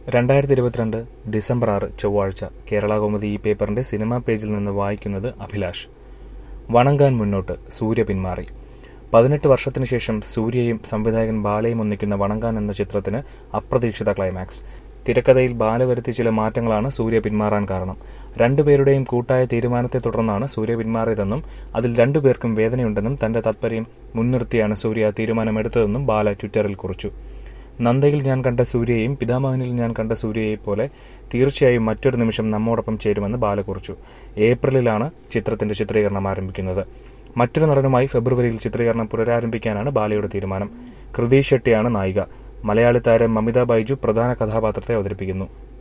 രണ്ടായിരത്തി ഇരുപത്തിരണ്ട് ഡിസംബർ ആറ് ചൊവ്വാഴ്ച കേരളകൗമുദി ഈ പേപ്പറിന്റെ സിനിമാ പേജിൽ നിന്ന് വായിക്കുന്നത് അഭിലാഷ് വണങ്ങാൻ മുന്നോട്ട് സൂര്യ പിന്മാറി പതിനെട്ട് വർഷത്തിനു ശേഷം സൂര്യയും സംവിധായകൻ ബാലയും ഒന്നിക്കുന്ന വണങ്ങാൻ എന്ന ചിത്രത്തിന് അപ്രതീക്ഷിത ക്ലൈമാക്സ് തിരക്കഥയിൽ ബാല വരുത്തിയ ചില മാറ്റങ്ങളാണ് സൂര്യ പിന്മാറാൻ കാരണം രണ്ടുപേരുടെയും കൂട്ടായ തീരുമാനത്തെ തുടർന്നാണ് സൂര്യ പിന്മാറിയതെന്നും അതിൽ രണ്ടുപേർക്കും വേദനയുണ്ടെന്നും തന്റെ താത്പര്യം മുൻനിർത്തിയാണ് സൂര്യ തീരുമാനമെടുത്തതെന്നും ബാല ട്വിറ്ററിൽ കുറിച്ചു നന്ദയിൽ ഞാൻ കണ്ട സൂര്യയെയും പിതാമഹനിൽ ഞാൻ കണ്ട സൂര്യയെ പോലെ തീർച്ചയായും മറ്റൊരു നിമിഷം നമ്മോടൊപ്പം ചേരുമെന്ന് ബാല കുറിച്ചു ഏപ്രിലിലാണ് ചിത്രത്തിന്റെ ചിത്രീകരണം ആരംഭിക്കുന്നത് മറ്റൊരു നടനുമായി ഫെബ്രുവരിയിൽ ചിത്രീകരണം പുനരാരംഭിക്കാനാണ് ബാലയുടെ തീരുമാനം കൃതി ഷെട്ടിയാണ് നായിക മലയാളി താരം മമിത ബൈജു പ്രധാന കഥാപാത്രത്തെ അവതരിപ്പിക്കുന്നു